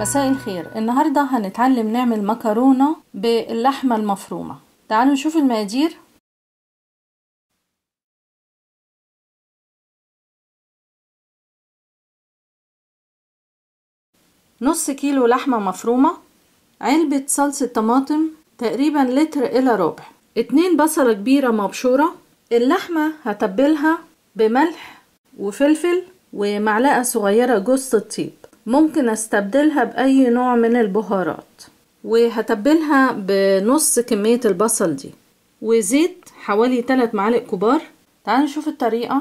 مساء الخير النهاردة هنتعلم نعمل مكرونة باللحمة المفرومة تعالوا نشوف المقادير نص كيلو لحمة مفرومة علبة صلصة طماطم تقريبا لتر إلى ربع اتنين بصلة كبيرة مبشورة اللحمة هتبلها بملح وفلفل ومعلقة صغيرة جوز الطيب ممكن استبدلها بأي نوع من البهارات وهتبلها بنص كمية البصل دي وزيت حوالي 3 معالق كبار تعالوا نشوف الطريقة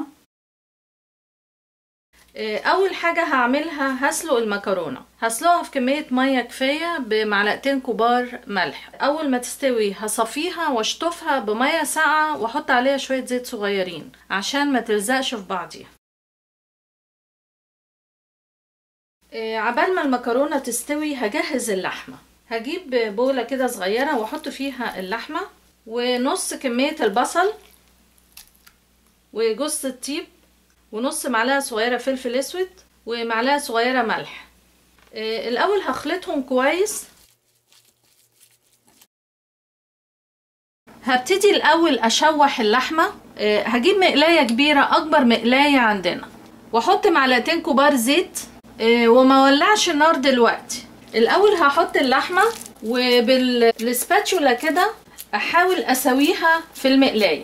اول حاجة هعملها هسلق المكرونة هسلقها في كمية مية كفاية بمعلقتين كبار ملح اول ما تستوي هصفيها واشطفها بمية ساقعة واحط عليها شوية زيت صغيرين عشان ما تلزقش في بعضيها عبال ما المكرونة تستوي هجهز اللحمة هجيب بولة كده صغيرة واحط فيها اللحمة ونص كمية البصل وجوز الطيب ونص معلقة صغيرة فلفل اسود ومعلقة صغيرة ملح الاول هخلطهم كويس هبتدي الاول اشوح اللحمة هجيب مقلاية كبيرة اكبر مقلاية عندنا واحط معلقتين كبار زيت وما ولعش النار دلوقتي الاول هحط اللحمه وبالسباتشولا كده احاول اسويها في المقلايه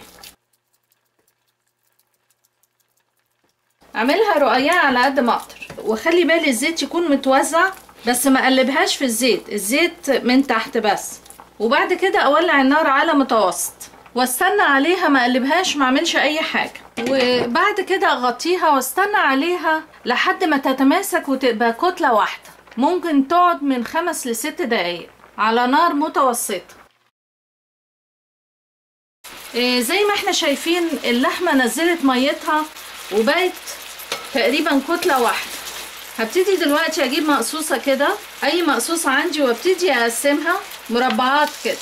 اعملها رقيقه على قد ما اقدر وخلي بالي الزيت يكون متوزع بس ما اقلبهاش في الزيت الزيت من تحت بس وبعد كده اولع النار على متوسط واستنى عليها ما اقلبهاش ما اعملش اي حاجه وبعد كده اغطيها واستنى عليها لحد ما تتماسك وتبقى كتله واحده ممكن تقعد من خمس لست دقايق على نار متوسطه زي ما احنا شايفين اللحمه نزلت ميتها وبقت تقريبا كتله واحده هبتدي دلوقتي اجيب مقصوصه كده اي مقصوصه عندي وابتدي اقسمها مربعات كده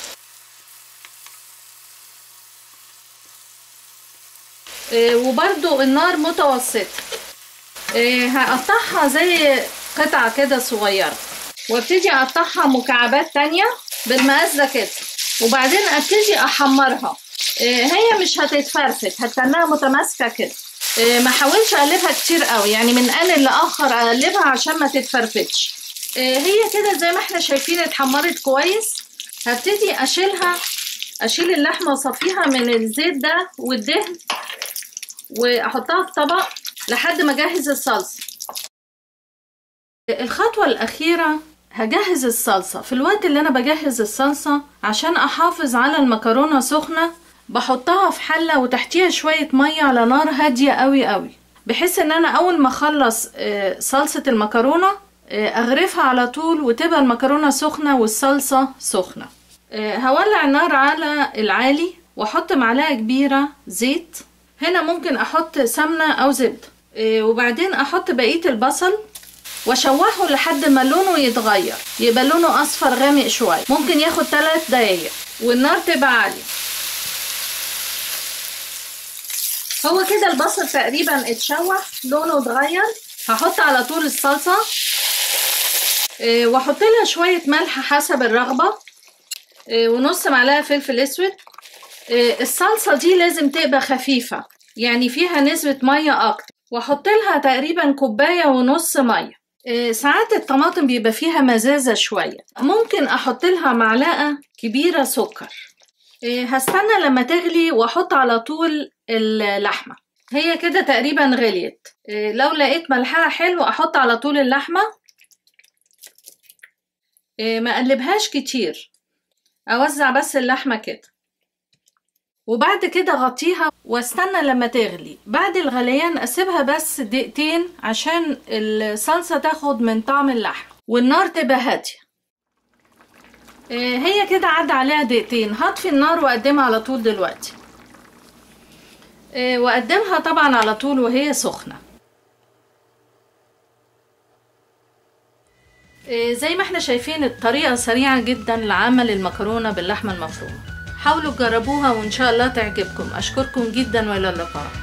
وبرده النار متوسطة هقطعها زي قطعة كده صغيرة وابتدي اقطعها مكعبات تانية بالمقاس ده كده وبعدين ابتدي احمرها هي مش هتتفرفت هتنها متماسكة كده ما حاولش اقلبها كتير قوي يعني من ان لاخر اقلبها عشان ما تتفرفتش هي كده زي ما احنا شايفين اتحمرت كويس هبتدي اشيلها اشيل اللحمه واصفيها من الزيت ده والدهن واحطها في طبق لحد ما اجهز الصلصه الخطوه الاخيره هجهز الصلصه في الوقت اللي انا بجهز الصلصه عشان احافظ على المكرونه سخنه بحطها في حله وتحتيها شويه ميه على نار هاديه قوي قوي بحيث ان انا اول ما اخلص صلصه المكرونه اغرفها على طول وتبقى المكرونه سخنه والصلصه سخنه هولع النار على العالي واحط معلقه كبيره زيت هنا ممكن احط سمنه او زبده وبعدين احط بقيه البصل واشوحه لحد ما لونه يتغير يبقى لونه اصفر غامق شويه ممكن ياخد 3 دقايق والنار تبقى عاليه هو كده البصل تقريبا اتشوح لونه اتغير هحط على طول الصلصه واحط لها شويه ملح حسب الرغبه ونص معلقه فلفل اسود الصلصه دي لازم تبقى خفيفه يعني فيها نسبه ميه اكتر واحط لها تقريبا كوبايه ونص ميه ساعات الطماطم بيبقى فيها مزازه شويه ممكن احط لها معلقه كبيره سكر هستنى لما تغلي واحط على طول اللحمه هي كده تقريبا غليت لو لقيت ملحها حلو احط على طول اللحمه ما اقلبهاش كتير اوزع بس اللحمه كده وبعد كده غطيها واستنى لما تغلي بعد الغليان اسيبها بس دقيقتين عشان الصلصة تاخد من طعم اللحم والنار تبقى هادية هي كده عدى عليها دقيقتين هطفي النار واقدمها على طول دلوقتي واقدمها طبعا على طول وهي سخنة زي ما احنا شايفين الطريقة سريعة جدا لعمل المكرونة باللحمة المفرومة حاولوا تجربوها وإن شاء الله تعجبكم أشكركم جدا وإلى اللقاء